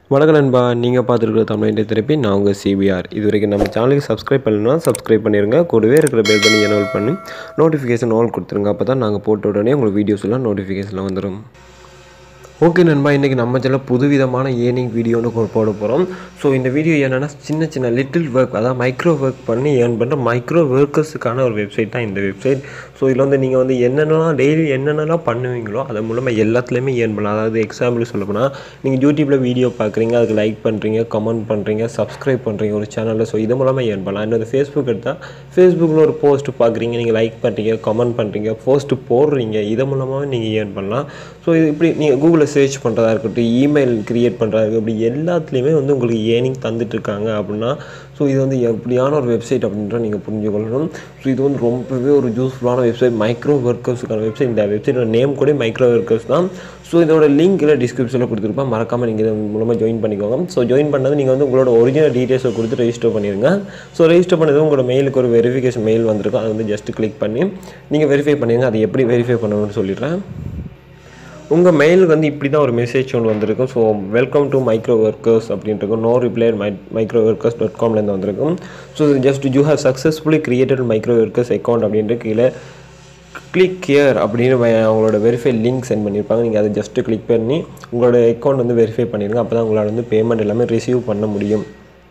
வணக்கம் நண்பா நீங்கள் பார்த்துருக்குற தமிழ் திருப்பி நான் உங்கள் சிபிஆர் இது வரைக்கும் நம்ம சேனலுக்கு சப்ஸ்கிரைப் பண்ணலன்னா சப்ஸ்கிரைப் பண்ணிடுங்க கூடவே இருக்கிற பெல் பண்ணி எனோல் பண்ணி நோட்டிஃபிகேஷன் ஆல் கொடுத்துருங்க அப்போ தான் நாங்கள் போட்ட உடனே உங்களுக்கு வீடியோஸ் எல்லாம் நோட்டிஃபிகேஷனில் வந்துடும் ஓகே நண்பா இன்றைக்கி நம்ம சேனல் புதுவிதமான ஏர்னிங் வீடியோன்னு கொ- போட போகிறோம் ஸோ இந்த வீடியோ என்னென்னா சின்ன சின்ன லிட்டில் ஒர்க் அதாவது மைக்ரோ ஒர்க் பண்ணி ஏர்ன் பண்ணுற மைக்ரோ ஒர்க்கர்ஸுக்கான ஒரு வெப்சைட் தான் இந்த வெப்சைட் ஸோ இதில் வந்து நீங்கள் வந்து என்னென்னலாம் டெய்லி என்னென்னலாம் பண்ணுவீங்களோ அது மூலமாக எல்லாத்துலேயுமே ஏர்ன் பண்ணலாம் அதாவது எக்ஸாம்பிள் சொல்ல போனால் நீங்கள் யூடியூப்பில் வீடியோ பார்க்குறீங்க அதுக்கு லைக் பண்ணுறீங்க கமெண்ட் பண்ணுறீங்க சப்ஸ்கிரைப் பண்ணுறீங்க ஒரு சேனலில் ஸோ இது மூலமாக ஏர்ன் பண்ணலாம் இன்னொரு ஃபேஸ்புக் எடுத்தால் ஃபேஸ்புக்கில் ஒரு போஸ்ட் பார்க்குறீங்க நீங்கள் லைக் பண்ணுறீங்க கமெண்ட் பண்ணுறீங்க போஸ்ட் போடுறீங்க இது மூலமாக நீங்கள் ஏர்ன் பண்ணலாம் ஸோ இது இப்படி நீங்கள் கூகுளில் சர்ச் பண்ணுறதா இருக்கட்டும் இமெயில் கிரியேட் பண்ணுறதா இருக்கட்டும் இப்படி எல்லாத்துலேயுமே வந்து உங்களுக்கு ஏர்னிங் தந்துட்டுருக்காங்க அப்படின்னா ஸோ இது வந்து எப்படியான ஒரு வெப்சைட் அப்படின்ற நீங்கள் புரிஞ்சுக்கொள்ளணும் ஸோ இது வந்து ரொம்பவே ஒரு யூஸ்ஃபுல்லான வெப்சைட் மைக்ரோ ஒர்க்கர்ஸுக்கான வெப்சைட் இந்த வெப்சைட்டோட நேம் கூட மைக்ரோ ஒர்க்கர்ஸ் தான் ஸோ இதோட லிங்க் இல்லை டிஸ்கிரிப்ஷனில் கொடுத்துருப்பேன் மறக்காமல் நீங்கள் இது மூலமாக ஜாயின் பண்ணிக்கோங்க ஸோ ஜாயின் பண்ணது நீங்கள் வந்து உங்களோட ஒரிஜினல் டீட்டெயில்ஸை கொடுத்து ரெஜிஸ்டர் பண்ணிடுங்க ஸோ ரெஜிஸ்டர் பண்ணது உங்களோட மெயிலுக்கு ஒரு வெரிஃபிகேஷன் மெயில் வந்திருக்கும் அதை வந்து ஜஸ்ட் கிளிக் பண்ணி நீங்கள் வெரிஃபை பண்ணிடுங்க அதை எப்படி வெரிஃபை பண்ணணும்னு சொல்லிடுறேன் உங்கள் மெயிலுக்கு வந்து இப்படி தான் ஒரு மெசேஜ் ஒன்று வந்திருக்கும் so welcome to micro workers அப்படின்ட்டு no reply my micro workers dot காம்லேருந்து வந்திருக்கும் so just you have successfully created micro workers account அப்படின்ட்டு கீழே கிளிக் கியர் அப்படின்னு வ- அவங்களோட வெரிஃபை லிங்க் சென்ட் பண்ணியிருப்பாங்க நீங்கள் அதை ஜஸ்ட்டு கிளிக் பண்ணி உங்களோட அக்கௌண்ட் வந்து வெரிஃபை பண்ணிடுங்க அப்போ தான் உங்களால் வந்து பேமெண்ட் எல்லாமே ரிசீவ் பண்ண முடியும்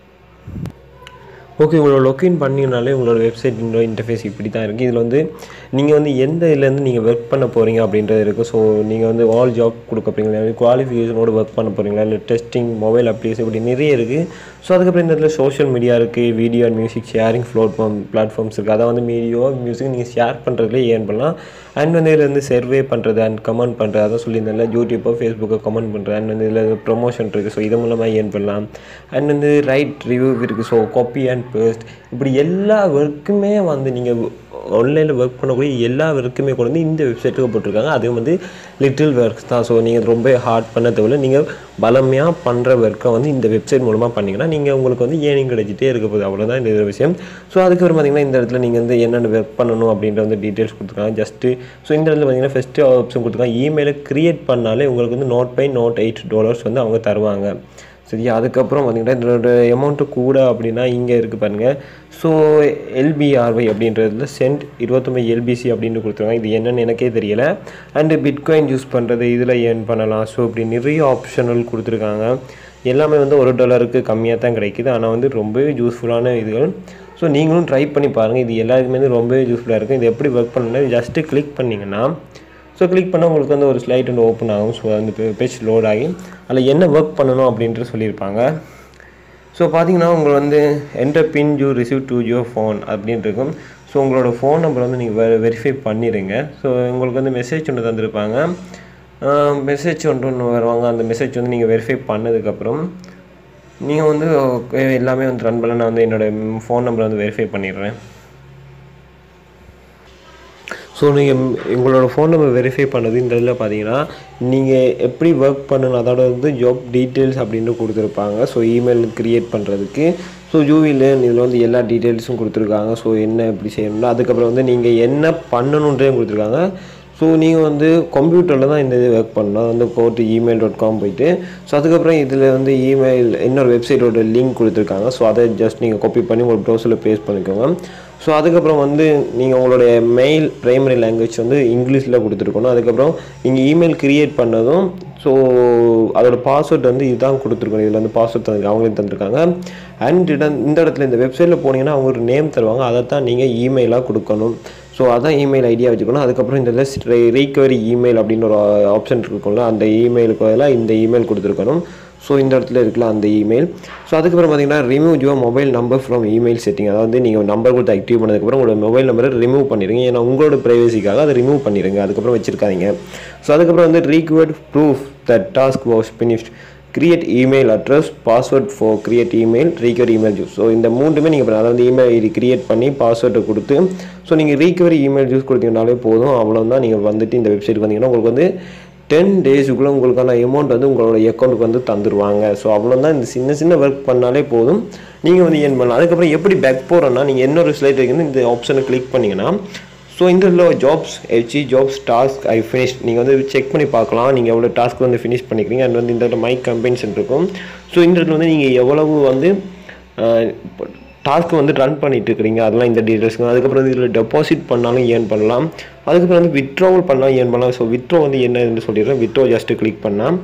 ஓகே உங்களோட லொக்கின் பண்ணிங்கனாலே உங்களோட வெப்சைட் இன்டர்ஃபேஸ் இப்படி தான் இருக்குது இதில் வந்து நீங்கள் வந்து எந்த இதுலேருந்து நீங்கள் ஒர்க் பண்ண போகிறீங்க அப்படின்றது இருக்குது ஸோ நீங்கள் வந்து ஆல் ஜாப் கொடுக்க போகிறீங்களா குவாலிஃபிகேஷனோட ஒர்க் பண்ண போகிறீங்களா இல்லை டெஸ்டிங் மொபைல் அப்ளிகேஷன் இப்படி நிறைய இருக்குது ஸோ அதுக்கப்புறம் இந்த இடத்துல சோஷியல் மீடியா இருக்குது video and music sharing platform platforms இருக்குது அதை வந்து வீடியோ மியூசிக் நீங்கள் ஷேர் பண்ணுறதுலே ஏர்ன் பண்ணலாம் அண்ட் வந்து இதில் வந்து சர்வே பண்ணுறது அண்ட் கமெண்ட் பண்ணுறது அதான் சொல்லியிருந்தேன்ல யூடியூப்போ ஃபேஸ்புக்கோ கமெண்ட் பண்ணுறது அண்ட் வந்து இதில் ப்ரொமோஷன் இருக்குது ஸோ இது மூலமாக ஏர்ன் பண்ணலாம் அண்ட் வந்து ரைட் ரிவ்யூ இருக்குது ஸோ காப்பி அண்ட் பேஸ்ட் இப்படி எல்லா ஒர்க்குமே வந்து நீங்கள் ஆன்லைனில் ஒர்க் பண்ணக்கூடிய எல்லா ஒர்க்குமே கொண்டு வந்து இந்த வெப்சைட்டுக்கு போட்டிருக்காங்க அதுவும் வந்து லிட்டில் ஒர்க்ஸ் தான் ஸோ நீங்கள் ரொம்ப ஹார்ட் பண்ண தேவையில்ல நீங்கள் பலமையாக பண்ணுற ஒர்க்கை வந்து இந்த வெப்சைட் மூலமாக பண்ணிங்கன்னா நீங்கள் உங்களுக்கு வந்து ஏர்னிங் கிடைச்சிட்டே இருக்க போகுது அவ்வளோதான் இந்த விஷயம் ஸோ அதுக்கப்புறம் பார்த்தீங்கன்னா இந்த இடத்துல நீங்கள் வந்து என்னென்ன ஒர்க் பண்ணணும் அப்படின்ற வந்து டீட்டெயில்ஸ் கொடுத்துருக்காங்க ஜஸ்ட்டு ஸோ இந்த இடத்துல பார்த்தீங்கன்னா ஃபஸ்ட்டு ஆப்ஷன் கொடுத்துருக்காங்க இமெயிலை க்ரியேட் பண்ணாலே உங்களுக்கு வந்து note by note eight dollars வந்து அவங்க தருவாங்க சரியா அதுக்கப்புறம் பார்த்தீங்கன்னா இதோட அமௌண்ட்டு கூட அப்படின்னா இங்கே இருக்குது பாருங்கள் ஸோ எல்பிஆர்ஒய் அப்படின்றதுல சென்ட் இருபத்தொம்பது எல்பிசி அப்படின்னு கொடுத்துருக்காங்க இது என்னன்னு எனக்கே தெரியல அண்டு பிட்காயின் யூஸ் பண்ணுறது இதில் ஏர்ன் பண்ணலாம் ஸோ இப்படி நிறைய ஆப்ஷனல் கொடுத்துருக்காங்க எல்லாமே வந்து ஒரு டாலருக்கு கம்மியாக தான் கிடைக்குது ஆனால் வந்து ரொம்பவே யூஸ்ஃபுல்லான இதுகள் ஸோ நீங்களும் ட்ரை பண்ணி பாருங்கள் இது எல்லாருக்குமே வந்து ரொம்பவே யூஸ்ஃபுல்லாக இருக்கும் இது எப்படி ஒர்க் பண்ணணும்னா ஜஸ்ட்டு கிளிக் பண்ணிங்கன்னா ஸோ கிளிக் பண்ணால் உங்களுக்கு வந்து ஒரு ஸ்லைட் வந்து ஓப்பன் ஆகும் ஸோ அந்த பேஜ் லோட் ஆகி அதில் என்ன ஒர்க் பண்ணணும் அப்படின்ட்டு சொல்லியிருப்பாங்க ஸோ பார்த்தீங்கன்னா உங்களுக்கு வந்து enter pin you receive to your phone அப்படின்னு இருக்கும் ஸோ உங்களோட ஃபோன் நம்பர் வந்து நீங்கள் வெ வெரிஃபை பண்ணிடுங்க ஸோ உங்களுக்கு வந்து மெசேஜ் ஒன்று தந்திருப்பாங்க மெசேஜ் ஒன்று ஒன்று வருவாங்க அந்த மெசேஜ் வந்து நீங்கள் வெரிஃபை பண்ணதுக்கப்புறம் நீங்கள் வந்து okay, எல்லாமே வந்து ரன் பண்ண நான் வந்து என்னோடய ஃபோன் நம்பரை வந்து வெரிஃபை பண்ணிடுறேன் ஸோ நீங்கள் உங்களோட ஃபோன் நம்பர் வெரிஃபை பண்ணது இந்த இதில் பார்த்தீங்கன்னா நீங்கள் எப்படி ஒர்க் பண்ணணும் அதோட வந்து ஜாப் டீட்டெயில்ஸ் அப்படின்னு கொடுத்துருப்பாங்க ஸோ இமெயில் க்ரியேட் பண்ணுறதுக்கு ஸோ யூவியில் இதில் வந்து எல்லா டீட்டெயில்ஸும் கொடுத்துருக்காங்க ஸோ என்ன எப்படி செய்யணும்னா அதுக்கப்புறம் வந்து நீங்கள் என்ன பண்ணணுன்றதையும் கொடுத்துருக்காங்க ஸோ நீங்கள் வந்து கம்ப்யூட்டரில் தான் இந்த இது ஒர்க் பண்ணணும் அது வந்து கோர்ட்டு இமெயில் டாட் காம் போயிட்டு ஸோ அதுக்கப்புறம் இதில் வந்து இமெயில் இன்னொரு வெப்சைட்டோட லிங்க் கொடுத்துருக்காங்க ஸோ அதை ஜஸ்ட் நீங்கள் காப்பி பண்ணி உங்கள் ப்ரௌசரில் பேஸ்ட் பண்ணிக்கோங்க ஸோ அதுக்கப்புறம் வந்து நீங்கள் உங்களுடைய மெயில் ப்ரைமரி லாங்குவேஜ் வந்து இங்கிலீஷில் கொடுத்துருக்கணும் அதுக்கப்புறம் நீங்கள் இமெயில் க்ரியேட் பண்ணதும் ஸோ அதோட பாஸ்வேர்ட் வந்து இதுதான் கொடுத்துருக்கணும் இதில் வந்து பாஸ்வேர்ட் தந்து அவங்களே தந்திருக்காங்க அண்ட் இந்த இடத்துல இந்த வெப்சைட்டில் போனீங்கன்னா அவங்க ஒரு நேம் தருவாங்க அதை தான் நீங்கள் இமெயிலாக கொடுக்கணும் ஸோ அதான் இமெயில் ஐடியா வச்சுக்கணும் அதுக்கப்புறம் இந்த ரீகவரி இமெயில் அப்படின்னு ஒரு ஆப்ஷன் இருக்கும்ல அந்த இமெயிலுக்கு பதிலாக இந்த இமெயில் கொடுத்துருக்கணும் ஸோ இந்த இடத்துல இருக்கலாம் அந்த இமெயில் ஸோ அதுக்கப்புறம் பார்த்தீங்கன்னா remove your mobile number from email setting அதாவது நீங்கள் நம்பர் கொடுத்து ஆக்டிவ் பண்ணதுக்கப்புறம் உங்களோட மொபைல் நம்பரை ரிமூவ் பண்ணிடுங்க ஏன்னா உங்களோட ப்ரைவசிக்காக அதை ரிமூவ் பண்ணிடுங்க அதுக்கப்புறம் வச்சிருக்காதீங்க ஸோ அதுக்கப்புறம் வந்து required proof that task was finished create email address password for create email recover email ஜூஸ் ஸோ இந்த மூணுமே நீங்கள் பண்ணலாம் அதாவது இமெயில் ஐடி கிரியேட் பண்ணி பாஸ்வேர்டை கொடுத்து ஸோ நீங்கள் ரீகவரி இமெயில் ஜூஸ் கொடுத்தீங்கனாலே போதும் அவ்வளோதான் நீங்கள் வந்துட்டு இந்த வெப்சைட் வந்தீங்கன்னா உங்களுக்கு வந்து டென் டேஸுக்குள்ளே உங்களுக்கான அமௌண்ட் வந்து உங்களோட அக்கௌண்ட்டுக்கு வந்து தந்துடுவாங்க ஸோ அவ்வளோதான் இந்த சின்ன சின்ன ஒர்க் பண்ணாலே போதும் நீங்கள் வந்து ஏன் பண்ணலாம் அதுக்கப்புறம் எப்படி பேக் போகிறோன்னா நீங்கள் இன்னொரு ஸ்லைட் வைக்கணும் இந்த ஆப்ஷனை கிளிக் பண்ணிங்கன்னா ஸோ இந்த இதில் jobs H E jobs task I finish நீங்கள் வந்து செக் பண்ணி பார்க்கலாம் நீங்கள் எவ்வளோ டாஸ்க் வந்து ஃபினிஷ் பண்ணிக்கிறீங்க அண்ட் வந்து இந்த இடத்துல மை கம்பெனிஸ் இருக்கும் ஸோ இந்த இடத்துல வந்து நீங்கள் எவ்வளவு வந்து டாஸ்க் வந்து ரன் பண்ணிட்டு இருக்கிறீங்க அதெல்லாம் இந்த டீட்டெயில்ஸ்ங்க அதுக்கப்புறம் வந்து இதில் டெபாசிட் பண்ணாலும் ஏர்ன் பண்ணலாம் அதுக்கப்புறம் வந்து வித்ட்ராவல் பண்ணாலும் ஏர்ன் பண்ணலாம் ஸோ வித்ட்ரோ வந்து என்னன்னு சொல்லிடுறேன் வித்ட்ரோ ஜஸ்ட்டு கிளிக் பண்ணால்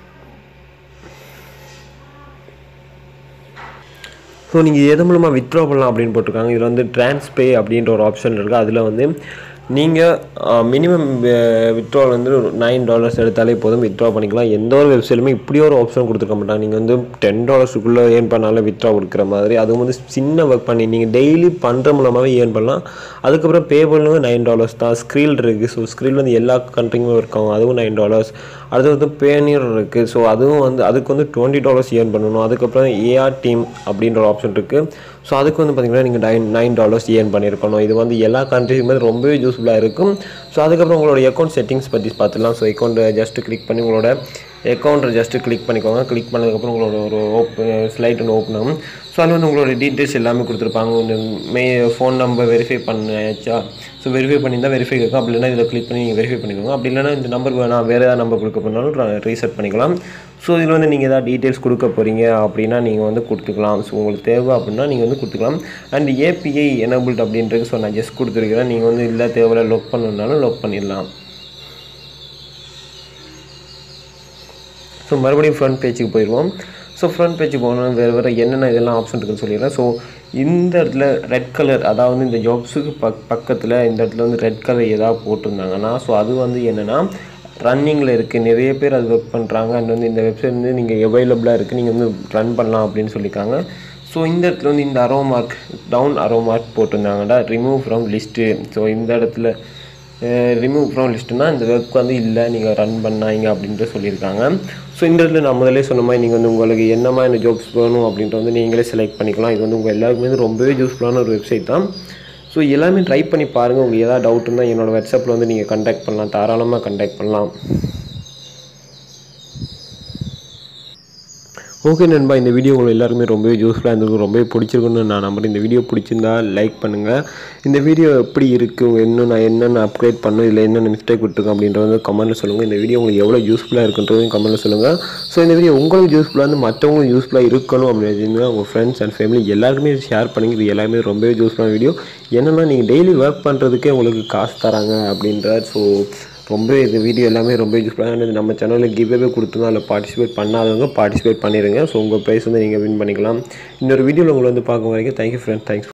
ஸோ நீங்கள் எது மூலமாக வித்ட்ரா பண்ணலாம் அப்படின்னு போட்டிருக்காங்க இதில் வந்து ட்ரான்ஸ்பே அப்படின்ற ஒரு ஆப்ஷன் இருக்குது அதில் வந்து நீங்கள் மினிமம் வித்ட்ரால் வந்து நைன் டாலர்ஸ் எடுத்தாலே போதும் வித்ட்ரா பண்ணிக்கலாம் எந்த ஒரு வெப்சைட்லையுமே இப்படி ஒரு ஆப்ஷன் கொடுத்துருக்க மாட்டாங்க நீங்கள் வந்து டென் டாலர்ஸுக்குள்ளே ஏர்ன் பண்ணாலும் வித்ட்ரா கொடுக்குற மாதிரி அதுவும் வந்து சின்ன ஒர்க் பண்ணி நீங்கள் டெய்லி பண்ணுற மூலமாகவே ஏர்ன் பண்ணலாம் அதுக்கப்புறம் பேபிள்னு நைன் டாலர்ஸ் தான் ஸ்க்ரீல் இருக்குது ஸோ ஸ்க்ரீல் வந்து எல்லா கண்ட்ரிங்குமே இருக்கும் அதுவும் நைன் டாலர்ஸ் அடுத்து வந்து பேனியர் இருக்குது ஸோ அதுவும் வந்து அதுக்கு வந்து டுவெண்ட்டி டாலர்ஸ் ஏர்ன் பண்ணணும் அதுக்கப்புறம் ஏஆர் டீம் அப்படின்ற ஒரு ஆப்ஷன் இருக்குது ஸோ அதுக்கு வந்து பார்த்திங்கன்னா நீங்கள் நைன் நைன் டாலர்ஸ் ஏர்ன் பண்ணியிருக்கணும் இது வந்து எல்லா கண்ட்ரிஸுமே ரொம்பவே யூஸ்ஃபுல்லாக இருக்கும் ஸோ அதுக்கப்புறம் உங்களோட அக்கௌண்ட் செட்டிங்ஸ் பற்றி பார்த்துலாம் ஸோ அக்கௌண்ட்டை ஜஸ்ட்டு கிளிக் பண்ணி உங்களோட அக்கௌண்ட்டை ஜஸ்ட்டு கிளிக் பண்ணிக்கோங்க கிளிக் பண்ணதுக்கப்புறம் உங்களோட ஒரு ஓப்பன் ஸ்லைட் ஒன்று ஓப்பன் ஆகும் ஸோ அதில் வந்து உங்களோட டீட்டெயில்ஸ் எல்லாமே கொடுத்துருப்பாங்க இந்த மே ஃபோன் நம்பர் வெரிஃபை பண்ணியாச்சா ஸோ வெரிஃபை பண்ணியிருந்தால் வெரிஃபை இருக்கும் அப்படி இல்லைனா இதில் கிளிக் பண்ணி நீங்கள் வெரிஃபை பண்ணிக்கோங்க அப்படி இல்லைனா இந்த நம்பர் வேணாம் வேறு ஏதாவது நம்பர் கொடுக்க போனாலும் ரீசெட் பண்ணிக்கலாம் ஸோ இதில் வந்து நீங்கள் ஏதாவது டீட்டெயில்ஸ் கொடுக்க போகிறீங்க அப்படின்னா நீங்கள் வந்து கொடுத்துக்கலாம் ஸோ உங்களுக்கு தேவை அப்படின்னா நீங்கள் வந்து கொடுத்துக்கலாம் அண்ட் ஏபிஐ எனபிள்ட் அப்படின்றது ஸோ நான் ஜஸ்ட் கொடுத்துருக்கிறேன் நீங்கள் வந்து இல்லை தேவையில்ல லொக் பண்ணணுன்னாலும் லொக் பண்ணிடலாம் ஸோ மறுபடியும் ஃப்ரண்ட் பேஜுக்கு போயிடுவோம் ஸோ ஃப்ரண்ட் பேஜுக்கு போகணும் வேறு வேறு என்னென்ன இதெல்லாம் ஆப்ஷன் இருக்குன்னு சொல்லிடுறேன் ஸோ இந்த இடத்துல ரெட் கலர் அதாவது இந்த ஜாப்ஸுக்கு பக் பக்கத்தில் இந்த இடத்துல வந்து ரெட் கலர் ஏதாவது போட்டிருந்தாங்கன்னா ஸோ அது வந்து என்னென்னா ரன்னிங்கில் இருக்குது நிறைய பேர் அது ஒர்க் பண்ணுறாங்க அண்ட் வந்து இந்த வெப்சைட் வந்து நீங்கள் அவைலபிளாக இருக்குது நீங்கள் வந்து ரன் பண்ணலாம் அப்படின்னு சொல்லியிருக்காங்க ஸோ இந்த இடத்துல வந்து இந்த arrow mark down arrow mark போட்டிருந்தாங்கடா ரிமூவ் ஃப்ரம் லிஸ்ட்டு ஸோ இந்த இடத்துல ரிமூவ் ஃப்ரம் லிஸ்ட்டுனா இந்த ஒர்க் வந்து இல்லை நீங்கள் ரன் பண்ணாங்க அப்படின்ட்டு சொல்லியிருக்காங்க ஸோ இந்த இடத்துல நான் முதலே சொன்ன மாதிரி நீங்கள் வந்து உங்களுக்கு என்ன மாதிரி ஜாப்ஸ் வேணும் அப்படின்ட்டு வந்து நீங்களே செலக்ட் பண்ணிக்கலாம் இது வந்து உங்கள் எல்லாருக்குமே வந்து ரொம்பவே யூஸ்ஃபுல்லான ஒரு வெப்சைட் தான் ஸோ எல்லாமே ட்ரை பண்ணி பாருங்கள் உங்களுக்கு ஏதாவது டவுட் இருந்தால் என்னோடய வாட்ஸ்அப்பில் வந்து நீங்கள் கண்டாக்ட் பண்ணலாம் தாராளமாக கண்டாக்ட் பண்ணலாம் ஓகே நண்பா இந்த வீடியோ உங்களுக்கு எல்லாருக்குமே ரொம்பவே யூஸ்ஃபுல்லாக இருந்திருக்கும் ரொம்பவே பிடிச்சிருக்குன்னு நான் நம்புறேன் இந்த வீடியோ பிடிச்சிருந்தா லைக் பண்ணுங்கள் இந்த வீடியோ எப்படி இருக்குது இன்னும் நான் என்னென்ன அப்கிரேட் பண்ணணும் இல்லை என்னென்ன மிஸ்டேக் விட்டுருக்கேன் அப்படின்றத வந்து கமெண்ட்டில் சொல்லுங்கள் இந்த வீடியோ உங்களுக்கு எவ்வளோ யூஸ்ஃபுல்லாக இருக்குன்றதையும் கமெண்ட்டில் சொல்லுங்கள் ஸோ இந்த வீடியோ உங்களுக்கு யூஸ்ஃபுல்லாக இருந்து மற்றவங்களும் யூஸ்ஃபுல்லாக இருக்கணும் அப்படின்னு உங்கள் ஃப்ரெண்ட்ஸ் அண்ட் ஃபேமிலி எல்லாருக்குமே ஷேர் பண்ணி இது எல்லாமே ரொம்பவே யூஸ்ஃபுல்லான வீடியோ என்னென்னா நீங்கள் டெய்லி ஒர்க் பண்ணுறதுக்கே உங்களுக்கு காசு தராங்க அப்படின்ற ஸோ ரொம்ப இது வீடியோ எல்லாமே ரொம்ப யூஸ்ஃபுல்லாக இருந்தது நம்ம சேனலில் கிவ்வே கொடுத்துருந்தோம் அதில் பார்ட்டிசிபேட் பண்ணாதவங்க பார்ட்டிசிபேட் பண்ணிடுங்க ஸோ உங்கள் ப்ரைஸ் வந்து நீங்கள் வின் பண்ணிக்கலாம் இன்னொரு வீடியோவில் உங்களை வந்து பார்க்க வரைக்கும் தேங்க்யூ ஃப்ரெண்ட்ஸ் தேங்க்ஸ்